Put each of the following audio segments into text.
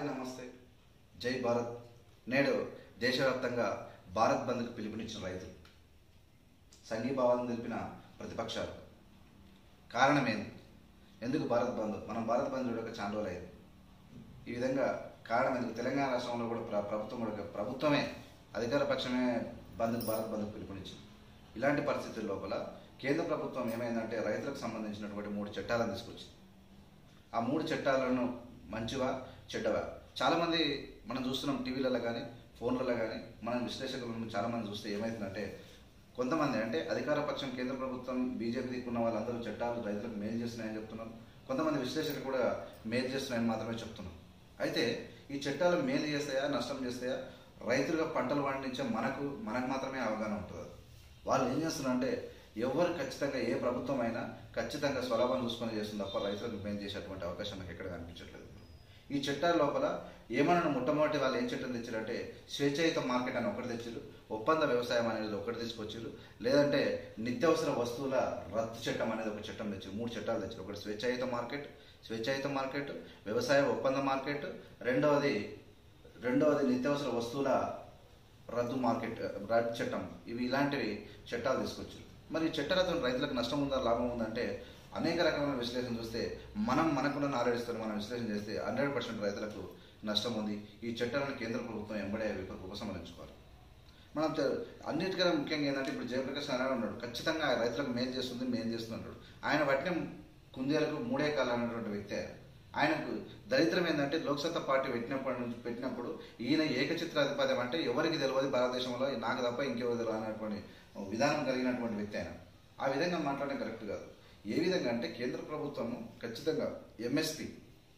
నమస్తే జై భారత్ నేడు దేశవ్యాప్తంగా భారత్ బంద్కు పిలుపునిచ్చిన రైతులు సంఘీభావాలను తెలిపిన ప్రతిపక్షాలు కారణమేంది ఎందుకు భారత్ బంద్ మనం భారత్ బంద్ చూడక చాలా రోజులు అయింది ఈ విధంగా కారణం ఎందుకు తెలంగాణ రాష్ట్రంలో కూడా ప్ర- ప్రభుత్వం కూడా ప్రభుత్వమే అధికార పక్షమే బంద్కు భారత్ బంద్కు పిలుపునిచ్చింది ఇలాంటి పరిస్థితుల లోపల కేంద్ర ప్రభుత్వం ఏమైందంటే రైతులకు సంబంధించినటువంటి మూడు చట్టాలను తీసుకొచ్చింది ఆ మూడు చట్టాలను మంచివా చెడ్డవా చాలామంది మనం చూస్తున్నాం టీవీలలో కానీ ఫోన్లలో కానీ మనం విశ్లేషకులను చాలామంది చూస్తే ఏమవుతుందంటే కొంతమంది అంటే అధికార పక్షం కేంద్ర ప్రభుత్వం బీజేపీకి ఉన్న వాళ్ళందరూ చట్టాలు రైతులకు మేలు చేస్తున్నాయని చెప్తున్నారు కొంతమంది విశ్లేషకులు కూడా మేలు చేస్తున్నాయని మాత్రమే చెప్తున్నారు అయితే ఈ చట్టాలు మేలు చేస్తాయా నష్టం చేస్తాయా రైతులుగా పంటలు పండించే మనకు మనకు మాత్రమే అవగాహన ఉంటుంది వాళ్ళు ఏం చేస్తున్నారంటే ఎవరు ఖచ్చితంగా ఏ ప్రభుత్వం అయినా ఖచ్చితంగా స్వలాభం చూసుకొని చేస్తుంది తప్ప రైతులకు మేలు చేసేటువంటి అవకాశం నాకు ఎక్కడ కనిపించట్లేదు ఈ చట్టాల లోపల ఏమన్నా మొట్టమొదటి వాళ్ళు ఏం చట్టం తెచ్చారంటే స్వేచ్ఛాయుత మార్కెట్ అని ఒకటి తెచ్చారు ఒప్పంద వ్యవసాయం అనేది ఒకటి తీసుకొచ్చారు లేదంటే నిత్యావసర వస్తువుల రద్దు చట్టం అనేది ఒక చట్టం తెచ్చారు మూడు చట్టాలు తెచ్చారు ఒకటి స్వేచ్ఛాయుత మార్కెట్ స్వేచ్ఛాయుత మార్కెట్ వ్యవసాయ ఒప్పంద మార్కెట్ రెండవది రెండవది నిత్యావసర వస్తువుల రద్దు మార్కెట్ రద్దు చట్టం ఇవి ఇలాంటివి చట్టాలు తీసుకొచ్చారు మరి ఈ చట్టాలతో రైతులకు నష్టం ఉందా లాభం ఉందంటే అనేక రకమైన విశ్లేషణ చూస్తే మనం మనకున్న నాలెడ్జ్తో మనం విశ్లేషణ చేస్తే హండ్రెడ్ పర్సెంట్ రైతులకు నష్టం ఉంది ఈ చట్టాలను కేంద్ర ప్రభుత్వం ఎంబడే విప- ఉపసంహరించుకోవాలి మనం తె- అన్నిటికన్నా ముఖ్యంగా ఏంటంటే ఇప్పుడు జయప్రకాష్ నారాయణ ఉన్నాడు ఖచ్చితంగా రైతులకు మేలు చేస్తుంది మేలు చేస్తుంది అంటాడు ఆయన పట్టిన కుందేలకు మూడే కాలం అనేటువంటి వ్యక్తి ఆయన ఆయనకు దరిద్రం ఏంటంటే లోక్సత్తా పార్టీ పెట్టినప్పటి నుంచి పెట్టినప్పుడు ఈయన ఏకచిత్రాధిపత్యం అంటే ఎవరికి తెలియదు భారతదేశంలో నాకు తప్ప ఇంకెవరు తెలియదు అనేటువంటి విధానం కలిగినటువంటి వ్యక్తి ఆయన ఆ విధంగా మాట్లాడడం కరెక్ట్ కాదు ఏ విధంగా అంటే కేంద్ర ప్రభుత్వము ఖచ్చితంగా ఎంఎస్పి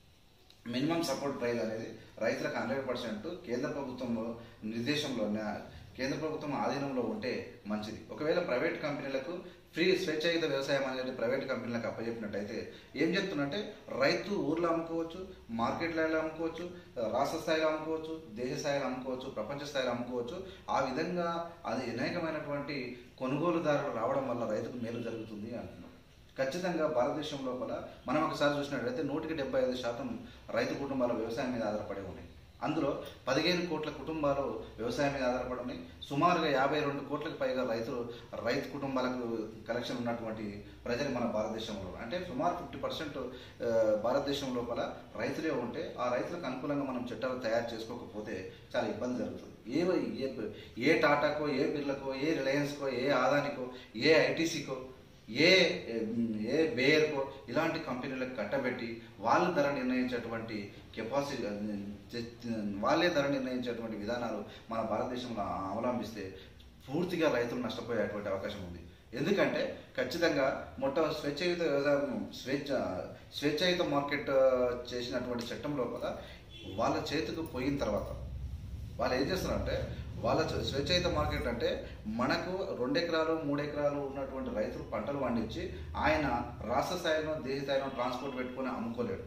మినిమం సపోర్ట్ ప్రైస్ అనేది రైతులకు హండ్రెడ్ పర్సెంట్ కేంద్ర ప్రభుత్వంలో నిర్దేశంలో నా- కేంద్ర ప్రభుత్వం ఆధీనంలో ఉంటే మంచిది ఒకవేళ ప్రైవేట్ కంపెనీలకు ఫ్రీ స్వేచ్ఛాయుత వ్యవసాయం అనేది ప్రైవేట్ కంపెనీలకు అప్పచెప్పినట్టయితే ఏం చెప్తున్నంటే రైతు ఊర్లో అమ్ముకోవచ్చు మార్కెట్లలో అమ్ముకోవచ్చు రాష్ట్ర స్థాయిలో అమ్ముకోవచ్చు దేశ స్థాయిలో అమ్ముకోవచ్చు ప్రపంచ స్థాయిలో అమ్ముకోవచ్చు ఆ విధంగా అది అనేకమైనటువంటి కొనుగోలుదారులు రావడం వల్ల రైతుకు మేలు జరుగుతుంది అంటున్నాం ఖచ్చితంగా భారతదేశం లోపల మనం ఒకసారి చూసినట్లయితే నూటికి డెబ్బై ఐదు శాతం రైతు కుటుంబాలు వ్యవసాయం మీద ఆధారపడి ఉన్నాయి అందులో పదిహేను కోట్ల కుటుంబాలు వ్యవసాయం మీద ఆధారపడి ఉన్నాయి సుమారుగా యాభై రెండు కోట్లకు పైగా రైతులు రైతు కుటుంబాలకు కలెక్షన్ ఉన్నటువంటి ప్రజలు మన భారతదేశంలో అంటే సుమారు ఫిఫ్టీ పర్సెంట్ భారతదేశం లోపల రైతులే ఉంటే ఆ రైతులకు అనుకూలంగా మనం చట్టాలు తయారు చేసుకోకపోతే చాలా ఇబ్బంది జరుగుతుంది ఏ ఏ- ఏ టాటాకో ఏ బిర్లకో ఏ రిలయన్స్కో ఏ ఆదానికో ఏ ఐటీసీకో ఏ ఏ బేయర్కో ఇలాంటి కంపెనీలకు కట్టబెట్టి వాళ్ళు ధర నిర్ణయించేటువంటి కెపాసిటీ వాళ్ళే ధర నిర్ణయించేటువంటి విధానాలు మన భారతదేశంలో అవలంబిస్తే పూర్తిగా రైతులు నష్టపోయేటువంటి అవకాశం ఉంది ఎందుకంటే ఖచ్చితంగా మొట్ట స్వేచ్ఛాయుత వ్యవసాయం స్వేచ్ఛ స్వేచ్ఛాయుత మార్కెట్ ఆ, చేసినటువంటి చట్టం లోపల వాళ్ళ చేతికి పోయిన తర్వాత వాళ్ళు ఏం చేస్తారంటే వాళ్ళ చ- స్వేచ్ఛాయుత మార్కెట్ అంటే మనకు రెండు ఎకరాలు మూడు ఎకరాలు ఉన్నటువంటి రైతులు పంటలు పండించి ఆయన రాష్ట్ర స్థాయిలో దేశ స్థాయిలో ట్రాన్స్పోర్ట్ పెట్టుకొని అమ్ముకోలేడు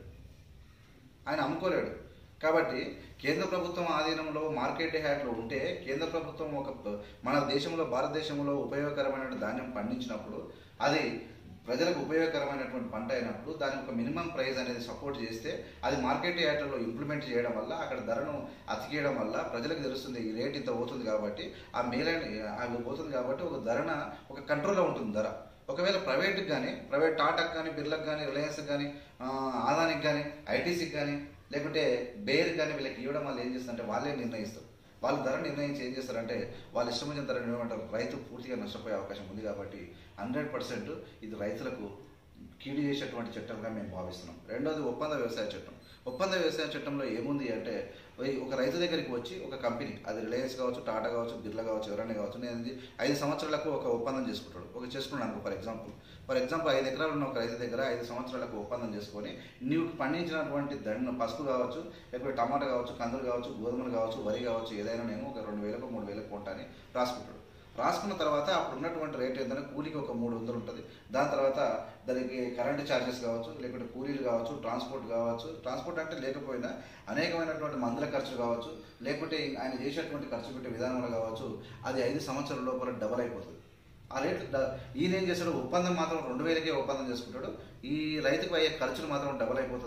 ఆయన అమ్ముకోలేడు కాబట్టి కేంద్ర ప్రభుత్వం ఆధీనంలో మార్కెట్ హ్యాట్లో ఉంటే కేంద్ర ప్రభుత్వం ఒక ప- మన దేశంలో భారతదేశంలో ఉపయోగకరమైన ధాన్యం పండించినప్పుడు అది ప్రజలకు ఉపయోగకరమైనటువంటి పంట అయినప్పుడు దాని ఒక మినిమం ప్రైస్ అనేది సపోర్ట్ చేస్తే అది మార్కెట్ యార్డ్లలో ఇంప్లిమెంట్ చేయడం వల్ల అక్కడ ధరను అతికేయడం వల్ల ప్రజలకు తెలుస్తుంది ఈ రేట్ ఇంత పోతుంది కాబట్టి ఆ మేలైన అది పోతుంది కాబట్టి ఒక ధరన ఒక కంట్రోల్లో ఉంటుంది ధర ఒకవేళ ప్రైవేట్కి కానీ ప్రైవేట్ టాటాకి కానీ బిర్లకు కానీ రిలయన్స్కి కానీ ఆదానికి కానీ ఐటీసీకి కానీ లేకుంటే బేర్ కానీ వీళ్ళకి ఇవ్వడం వల్ల ఏం చేస్తారంటే వాళ్ళే నిర్ణయిస్తారు వాళ్ళు ధర నిర్ణయించి ఏం చేస్తారంటే వాళ్ళు ఇష్టం వచ్చిన ధర నిర్ణయించారు రైతు పూర్తిగా నష్టపోయే అవకాశం ఉంది కాబట్టి హండ్రెడ్ పర్సెంట్ ఇది రైతులకు కీడు చేసేటువంటి చట్టంగా మేము భావిస్తున్నాం రెండోది ఒప్పంద వ్యవసాయ చట్టం ఒప్పంద వ్యవసాయ చట్టంలో ఏముంది అంటే ఓయ్ ఒక రైతు దగ్గరికి వచ్చి ఒక కంపెనీ అది రిలయన్స్ కావచ్చు టాటా కావచ్చు బిర్లా కావచ్చు ఎవరైనా కావచ్చు నేను ఇది ఐదు సంవత్సరాలకు ఒక ఒప్పందం చేసుకుంటాడు ఒక చేసుకున్నాను అనుకో ఫర్ ఎగ్జాంపుల్ ఫర్ ఎగ్జాంపుల్ ఐదు ఎకరాలు ఉన్న ఒక రైతు దగ్గర ఐదు సంవత్సరాలకు ఒప్పందం చేసుకొని నీవు పండించినటువంటి దండ పసుపు కావచ్చు లేకపోతే టమాటా కావచ్చు కందులు కావచ్చు గోధుమలు కావచ్చు వరి కావచ్చు ఏదైనా నేను ఒక రెండు వేలకు మూడు వేలకు కొంటాని రాసుకుంటాడు రాసుకున్న తర్వాత అప్పుడు ఉన్నటువంటి రేట్ ఏంటంటే కూలీకి ఒక మూడు వందలు ఉంటుంది దాని తర్వాత దానికి కరెంటు ఛార్జెస్ కావచ్చు లేకుంటే కూలీలు కావచ్చు ట్రాన్స్పోర్ట్ కావచ్చు ట్రాన్స్పోర్ట్ అంటే లేకపోయినా అనేకమైనటువంటి మందుల ఖర్చు కావచ్చు లేకుంటే ఆయన చేసేటువంటి ఖర్చు పెట్టే విధానంలో కావచ్చు అది ఐదు సంవత్సరాల లోపల డబల్ అయిపోతుంది ఆ రేట్ డ- ఈయన ఏం చేస్తాడు ఒప్పందం మాత్రం రెండు వేలకే ఒప్పందం చేసుకుంటాడు ఈ రైతుకు అయ్యే ఖర్చులు మాత్రం డబల్ అయిపోతుంది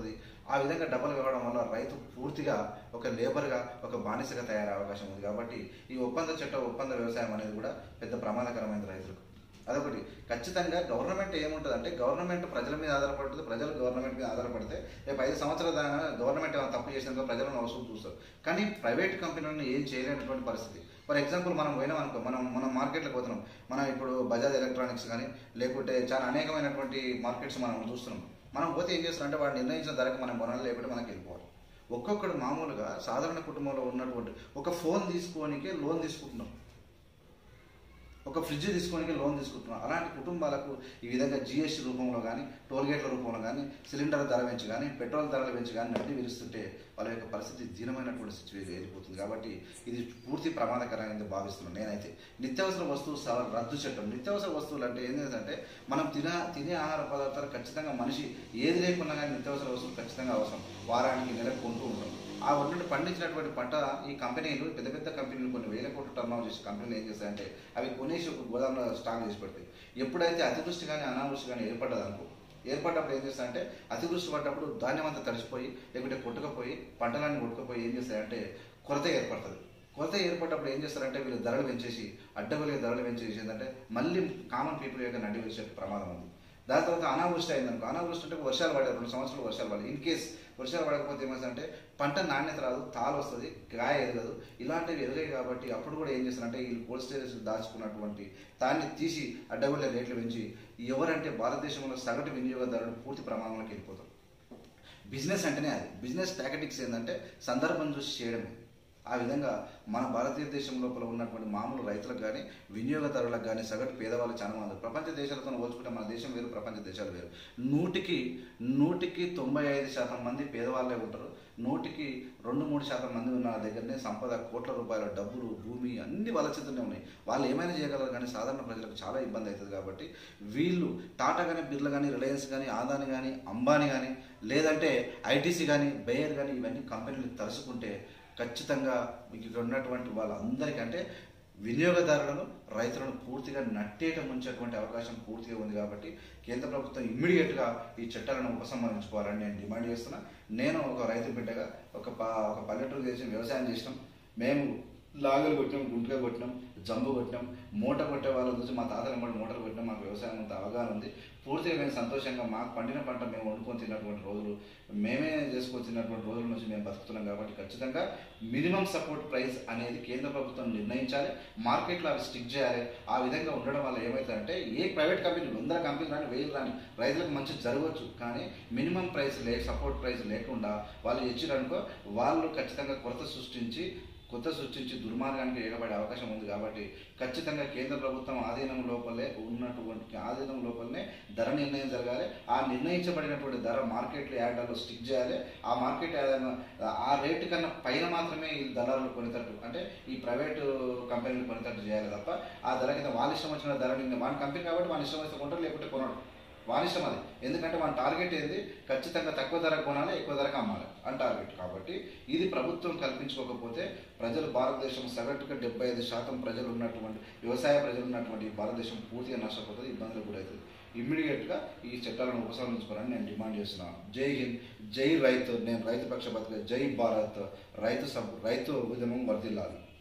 ఆ విధంగా డబ్బులు ఇవ్వడం వల్ల రైతు పూర్తిగా ఒక లేబర్గా ఒక బానిసగా తయారయ్యే అవకాశం ఉంది కాబట్టి ఈ ఒప్పంద చట్టం ఒప్పంద వ్యవసాయం అనేది కూడా పెద్ద ప్రమాదకరమైనది రైతులకు అదొకటి ఖచ్చితంగా గవర్నమెంట్ ఏముంటుంది అంటే గవర్నమెంట్ ప్రజల మీద ఆధారపడుతుంది ప్రజలు గవర్నమెంట్ మీద ఆధారపడితే రేపు ఐదు సంవత్సరాల దాకా గవర్నమెంట్ ఏమైనా తప్పు చేసినాక ప్రజలను అవసరం చూస్తారు కానీ ప్రైవేట్ కంపెనీలను ఏం చేయలేనటువంటి పరిస్థితి ఫర్ ఎగ్జాంపుల్ మనం పోయినాం అనుకో మనం మనం మార్కెట్లోకి పోతున్నాం మనం ఇప్పుడు బజాజ్ ఎలక్ట్రానిక్స్ కానీ లేకుంటే చాలా అనేకమైనటువంటి మార్కెట్స్ మనం చూస్తున్నాం మనం పోతే ఏం చేస్తారంటే వాడు నిర్ణయించిన ధరకు మనం కొనాలి లేకపోతే మనకి వెళ్ళిపోవాలి ఒక్కొక్కడు మామూలుగా సాధారణ కుటుంబంలో ఉన్నటువంటి ఒక ఫోన్ తీసుకోనికే లోన్ తీసుకుంటున్నాం ఒక ఫ్రిడ్జ్ తీసుకోనికి లోన్ తీసుకుంటున్నాం అలాంటి కుటుంబాలకు ఈ విధంగా జిఎస్టీ రూపంలో కానీ టోల్గేట్ల రూపంలో కానీ సిలిండర్ ధర పెంచి కానీ పెట్రోల్ ధరలు పెంచి కానీ నడ్డి విరుస్తుంటే వాళ్ళ యొక్క పరిస్థితి దీనమైనటువంటి సిచ్యువేషన్ వెళ్ళిపోతుంది కాబట్టి ఇది పూర్తి ప్రమాదకరమైనది భావిస్తున్నాను నేనైతే నిత్యావసర వస్తువు సవ- రద్దు చట్టం నిత్యావసర వస్తువులు అంటే ఏంటంటే మనం తిన తినే ఆహార పదార్థాలు ఖచ్చితంగా మనిషి ఏది లేకున్నా కానీ నిత్యావసర వస్తువులు ఖచ్చితంగా అవసరం వారానికి నెలకు కొంటూ ఉంటాం ఆ ఉన్నట్టు పండించినటువంటి పంట ఈ కంపెనీలు పెద్ద పెద్ద కంపెనీలు కొన్ని వేల కోట్ల టర్న్ ఓవర్ చేసే కంపెనీలు ఏం చేస్తాయంటే అవి కొనేసి ఒక గోదాంలో స్టాక్ చేసి పెడతాయి ఎప్పుడైతే అతివృష్టి కానీ అనావృష్టి కానీ ఏర్పడ్డది అనుకో ఏర్పడ్డప్పుడు ఏం చేస్తాయంటే అతివృష్టి పడ్డప్పుడు ధాన్యం అంతా తడిసిపోయి లేకుంటే కొట్టుకపోయి పంటలన్నీ కొట్టుకుపోయి ఏం చేస్తాయంటే కొరత ఏర్పడుతుంది కొరత ఏర్పడ్డప్పుడు ఏం చేస్తారంటే వీళ్ళు ధరలు పెంచేసి అడ్డగోలుగా ధరలు పెంచేసి ఏంటంటే మళ్ళీ కామన్ పీపుల్ యొక్క నడ్డి వేసే ప్రమాదం ఉంది దాని తర్వాత అనావృష్టి అయిందనుకో అనావృష్టి అంటే వర్షాలు పడే రెండు సంవత్సరాలు వర్షాలు పడాలి ఇన్ కేస్ వర్షాలు పడకపోతే ఏమైందంటే పంట నాణ్యత రాదు తాలు వస్తుంది కాయ ఎదగదు ఇలాంటివి ఎదగాయి కాబట్టి అప్పుడు కూడా ఏం చేస్తారంటే ఈ కోల్డ్ స్టోరేజ్ దాచుకున్నటువంటి దాన్ని తీసి అడ్డగోళ్ళ రేట్లు పెంచి ఎవరంటే భారతదేశంలో సగటు వినియోగదారుడు పూర్తి ప్రమాదంలోకి వెళ్ళిపోతారు బిజినెస్ అంటేనే అది బిజినెస్ టాకెటిక్స్ ఏంటంటే సందర్భం చూసి చేయడమే ఆ విధంగా మన భారతదేశం లోపల ఉన్నటువంటి మామూలు రైతులకు కానీ వినియోగదారులకు కానీ సగటు పేదవాళ్ళు చాలా మంది ప్రపంచ దేశాలతో పోల్చుకుంటే మన దేశం వేరు ప్రపంచ దేశాలు వేరు నూటికి నూటికి తొంభై ఐదు శాతం మంది పేదవాళ్ళే ఉంటారు నూటికి రెండు మూడు శాతం మంది ఉన్న దగ్గరనే సంపద కోట్ల రూపాయల డబ్బులు భూమి అన్ని వాళ్ళ చేతుల్లోనే ఉన్నాయి వాళ్ళు ఏమైనా చేయగలరు కానీ సాధారణ ప్రజలకు చాలా ఇబ్బంది అవుతుంది కాబట్టి వీళ్ళు టాటా కానీ బిర్లా కానీ రిలయన్స్ కానీ ఆదాని కానీ అంబానీ కానీ లేదంటే ఐటీసీ కానీ బేయర్ కానీ ఇవన్నీ కంపెనీలు తలుచుకుంటే ఖచ్చితంగా ఇక్కడ ఉన్నటువంటి వాళ్ళందరికంటే వినియోగదారులను రైతులను పూర్తిగా నట్టేట ముంచేటువంటి అవకాశం పూర్తిగా ఉంది కాబట్టి కేంద్ర ప్రభుత్వం ఇమ్మీడియట్గా ఈ చట్టాలను ఉపసంహరించుకోవాలని నేను డిమాండ్ చేస్తున్నా నేను ఒక రైతు బిడ్డగా ఒక ప ఒక పల్లెటూరు చేసి వ్యవసాయం చేసినాం మేము లాగలు కొట్టినాం గుంటగా కొట్టినాం జంబు కొట్టినాం మూట కొట్టే వాళ్ళ చూసి మా తాతలు కూడా మూటలు కొట్టినాం మాకు వ్యవసాయం అంత అవగాహన ఉంది పూర్తిగా మేము సంతోషంగా మాకు పండిన పంట మేము వండుకొని తిన్నటువంటి రోజులు మేమే చేసుకొని తిన్నటువంటి రోజుల నుంచి మేము బతుకుతున్నాం కాబట్టి ఖచ్చితంగా మినిమం సపోర్ట్ ప్రైస్ అనేది కేంద్ర ప్రభుత్వం నిర్ణయించాలి మార్కెట్లో అవి స్టిక్ చేయాలి ఆ విధంగా ఉండడం వల్ల ఏమవుతుందంటే ఏ ప్రైవేట్ కంపెనీ వందల కంపెనీలు రాని వెయ్యి రాని రైతులకు మంచి జరగవచ్చు కానీ మినిమం ప్రైస్ లే సపోర్ట్ ప్రైస్ లేకుండా వాళ్ళు ఇచ్చిరనుకో వాళ్ళు ఖచ్చితంగా కొరత సృష్టించి కొత్త సృష్టించి దుర్మార్గానికి ఎగబడే అవకాశం ఉంది కాబట్టి ఖచ్చితంగా కేంద్ర ప్రభుత్వం ఆధీనం లోపలే ఉన్నటువంటి ఆధీనం లోపలనే ధర నిర్ణయం జరగాలి ఆ నిర్ణయించబడినటువంటి ధర మార్కెట్లో యార్డాల్లో స్టిక్ చేయాలి ఆ మార్కెట్ యార్డ్ ఆ రేటు కన్నా పైన మాత్రమే ఈ దళారులు కొనేటట్టు అంటే ఈ ప్రైవేటు కంపెనీలు కొనేటట్టు చేయాలి తప్ప ఆ ధర కింద వాళ్ళ ఇష్టం వచ్చిన ధర నిన్న వాని కంపెనీ కాబట్టి వాని ఇష్టం వస్తే కొంటారు లేకుంటే కొనడు వాని ఇష్టం అది ఎందుకంటే మన టార్గెట్ ఏంది ఖచ్చితంగా తక్కువ ధరకు కొనాలి ఎక్కువ ధరకు అమ్మాలి అని టార్గెట్ కాబట్టి ఇది ప్రభుత్వం కల్పించుకోకపోతే ప్రజలు భారతదేశం సగటుగా డెబ్బై ఐదు శాతం ప్రజలు ఉన్నటువంటి వ్యవసాయ ప్రజలు ఉన్నటువంటి ఈ భారతదేశం పూర్తిగా నష్టపోతుంది ఇబ్బందులు కూడా అవుతుంది ఇమ్మీడియట్గా ఈ చట్టాలను ఉపసంహరించుకోవాలని నేను డిమాండ్ చేస్తున్నాను జై హింద్ జై రైతు నేను రైతు పక్షపాతిగా జై భారత్ రైతు సబ్ రైతు ఉద్యమం వర్దిల్లాలి